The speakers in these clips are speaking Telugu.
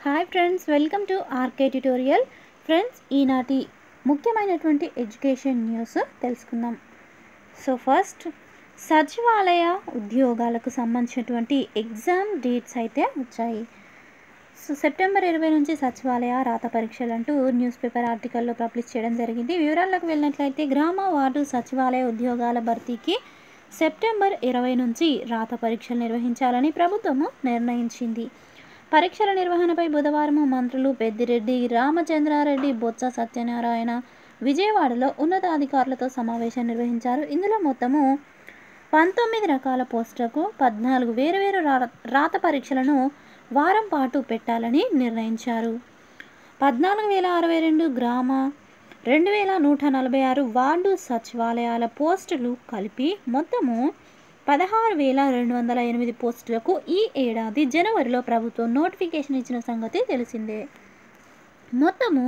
hi friends welcome to RK tutorial friends ఈనాటి ముఖ్యమైనటువంటి ఎడ్యుకేషన్ న్యూస్ తెలుసుకుందాం సో ఫస్ట్ సచివాలయ ఉద్యోగాలకు సంబంధించినటువంటి ఎగ్జామ్ డేట్స్ అయితే వచ్చాయి సో సెప్టెంబర్ ఇరవై నుంచి సచివాలయ రాత పరీక్షలు అంటూ న్యూస్ పేపర్ ఆర్టికల్లో పబ్లిష్ చేయడం జరిగింది వివరాల్లోకి వెళ్ళినట్లయితే గ్రామ వార్డు సచివాలయ ఉద్యోగాల భర్తీకి సెప్టెంబర్ ఇరవై నుంచి రాత పరీక్షలు నిర్వహించాలని ప్రభుత్వము నిర్ణయించింది పరీక్షల నిర్వహణపై బుధవారం మంత్రులు పెద్దిరెడ్డి రామచంద్రారెడ్డి బొత్స సత్యనారాయణ విజయవాడలో ఉన్నతాధికారులతో సమావేశం నిర్వహించారు ఇందులో మొత్తము పంతొమ్మిది రకాల పోస్టులకు పద్నాలుగు వేరువేరు రా రాత పరీక్షలను వారం పాటు పెట్టాలని నిర్ణయించారు పద్నాలుగు వేల అరవై రెండు గ్రామ రెండు వేల నూట నలభై ఆరు వార్డు సచివాలయాల పోస్టులు కలిపి మొత్తము పదహారు వేల రెండు వందల ఎనిమిది పోస్టులకు ఈ ఏడాది జనవరిలో ప్రభుత్వం నోటిఫికేషన్ ఇచ్చిన సంగతి తెలిసిందే మొత్తము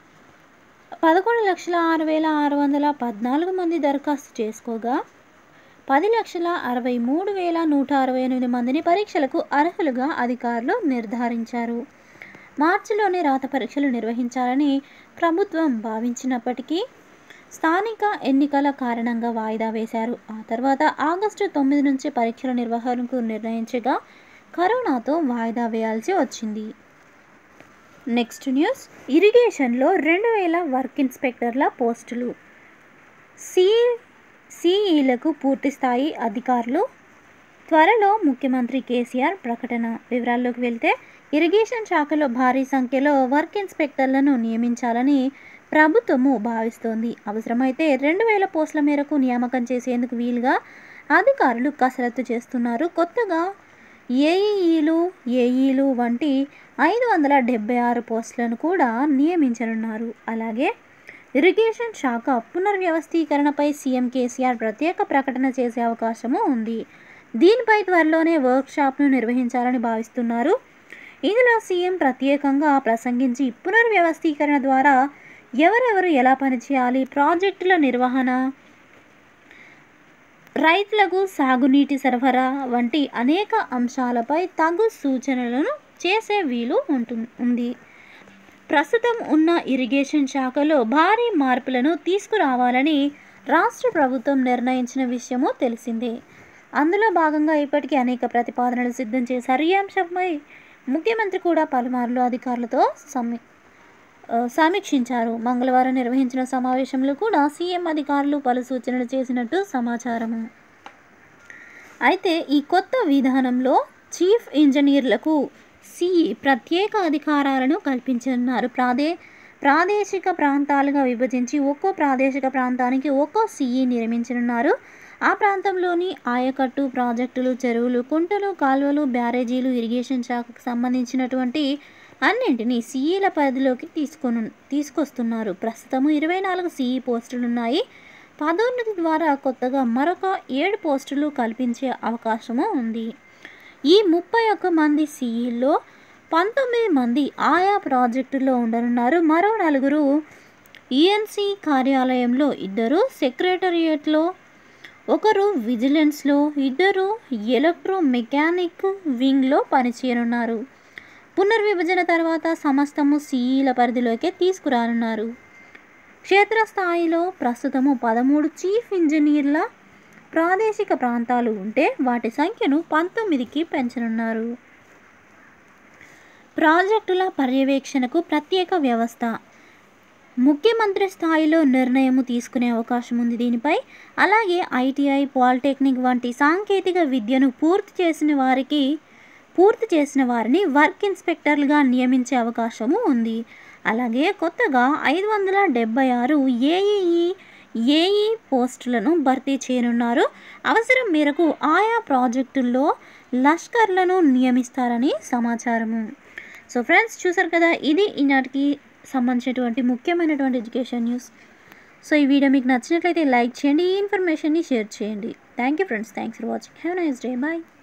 పదకొండు లక్షల ఆరు వేల ఆరు వందల పద్నాలుగు మంది దరఖాస్తు చేసుకోగా పది లక్షల అరవై మూడు వేల నూట అరవై ఎనిమిది మందిని పరీక్షలకు అర్హులుగా అధికారులు నిర్ధారించారు మార్చిలోనే రాత పరీక్షలు నిర్వహించాలని ప్రభుత్వం భావించినప్పటికీ స్థానిక ఎన్నికల కారణంగా వాయిదా వేశారు ఆ తర్వాత ఆగస్టు తొమ్మిది నుంచి పరీక్షల నిర్వహణకు నిర్ణయించగా కరోనాతో వాయిదా వేయాల్సి వచ్చింది నెక్స్ట్ న్యూస్ ఇరిగేషన్లో రెండు వేల వర్క్ ఇన్స్పెక్టర్ల పోస్టులు సి సిఈలకు పూర్తి స్థాయి అధికారులు త్వరలో ముఖ్యమంత్రి కేసీఆర్ ప్రకటన వివరాల్లోకి వెళ్తే ఇరిగేషన్ శాఖలో భారీ సంఖ్యలో వర్క్ ఇన్స్పెక్టర్లను నియమించాలని ప్రభుత్వము భావిస్తోంది అవసరమైతే రెండు వేల పోస్టుల మేరకు నియామకం చేసేందుకు వీలుగా అధికారులు కసరత్తు చేస్తున్నారు కొత్తగా ఏఈఈలు ఏఈలు వంటి ఐదు వందల డెబ్బై ఆరు పోస్టులను కూడా నియమించనున్నారు అలాగే ఇరిగేషన్ శాఖ పునర్వ్యవస్థీకరణపై సీఎం కేసీఆర్ ప్రత్యేక ప్రకటన చేసే అవకాశము ఉంది దీనిపై త్వరలోనే వర్క్షాప్ను నిర్వహించాలని భావిస్తున్నారు ఇందులో సీఎం ప్రత్యేకంగా ప్రసంగించి పునర్వ్యవస్థీకరణ ద్వారా ఎవరెవరు ఎలా పనిచేయాలి ప్రాజెక్టుల నిర్వహణ రైతులకు సాగునీటి సరఫరా వంటి అనేక అంశాలపై తగు సూచనలను చేసే వీలు ఉంటుంది ఉంది ప్రస్తుతం ఉన్న ఇరిగేషన్ శాఖలో భారీ మార్పులను తీసుకురావాలని రాష్ట్ర ప్రభుత్వం నిర్ణయించిన విషయము తెలిసిందే అందులో భాగంగా ఇప్పటికీ అనేక ప్రతిపాదనలు సిద్ధం చేశారు ఈ అంశంపై ముఖ్యమంత్రి కూడా పలుమార్లు అధికారులతో సమీ సమీక్షించారు మంగళవారం నిర్వహించిన సమావేశంలో కూడా సీఎం అధికారులు పలు సూచనలు చేసినట్టు సమాచారము అయితే ఈ కొత్త విధానంలో చీఫ్ ఇంజనీర్లకు సిఈ ప్రత్యేక అధికారాలను కల్పించనున్నారు ప్రాదే ప్రాదేశిక ప్రాంతాలుగా విభజించి ఒక్కో ప్రాదేశిక ప్రాంతానికి ఒక్కో సిఈ నిర్మించనున్నారు ఆ ప్రాంతంలోని ఆయకట్టు ప్రాజెక్టులు చెరువులు కుంటలు కాలువలు బ్యారేజీలు ఇరిగేషన్ శాఖకు సంబంధించినటువంటి అన్నింటినీ సీఈల పరిధిలోకి తీసుకొని తీసుకొస్తున్నారు ప్రస్తుతము ఇరవై నాలుగు సీఈ పోస్టులు ఉన్నాయి పదోన్నతి ద్వారా కొత్తగా మరొక ఏడు పోస్టులు కల్పించే అవకాశము ఉంది ఈ ముప్పై ఒక్క మంది సీఈల్లో పంతొమ్మిది మంది ఆయా ప్రాజెక్టుల్లో ఉండనున్నారు మరో నలుగురు ఈఎన్సీ కార్యాలయంలో ఇద్దరు సెక్రటరియేట్లో ఒకరు విజిలెన్స్లో ఇద్దరు ఎలక్ట్రో మెకానిక్ వింగ్లో పనిచేయనున్నారు పునర్విభజన తర్వాత సమస్తము సీఈల పరిధిలోకి తీసుకురానున్నారు క్షేత్రస్థాయిలో ప్రస్తుతము పదమూడు చీఫ్ ఇంజనీర్ల ప్రాదేశిక ప్రాంతాలు ఉంటే వాటి సంఖ్యను పంతొమ్మిదికి పెంచనున్నారు ప్రాజెక్టుల పర్యవేక్షణకు ప్రత్యేక వ్యవస్థ ముఖ్యమంత్రి స్థాయిలో నిర్ణయం తీసుకునే అవకాశం ఉంది దీనిపై అలాగే ఐటీఐ పాలిటెక్నిక్ వంటి సాంకేతిక విద్యను పూర్తి చేసిన వారికి పూర్తి చేసిన వారిని వర్క్ ఇన్స్పెక్టర్లుగా నియమించే అవకాశము ఉంది అలాగే కొత్తగా ఐదు వందల డెబ్బై ఆరు ఏఈఈ ఏఈ పోస్టులను భర్తీ చేయనున్నారు అవసరం మేరకు ఆయా ప్రాజెక్టుల్లో లష్కర్లను నియమిస్తారని సమాచారము సో ఫ్రెండ్స్ చూసారు కదా ఇది ఈనాటికి సంబంధించినటువంటి ముఖ్యమైనటువంటి ఎడ్యుకేషన్ న్యూస్ సో ఈ వీడియో మీకు నచ్చినట్లయితే లైక్ చేయండి ఈ ఇన్ఫర్మేషన్ని షేర్ చేయండి thank you friends thanks for watching have nice day bye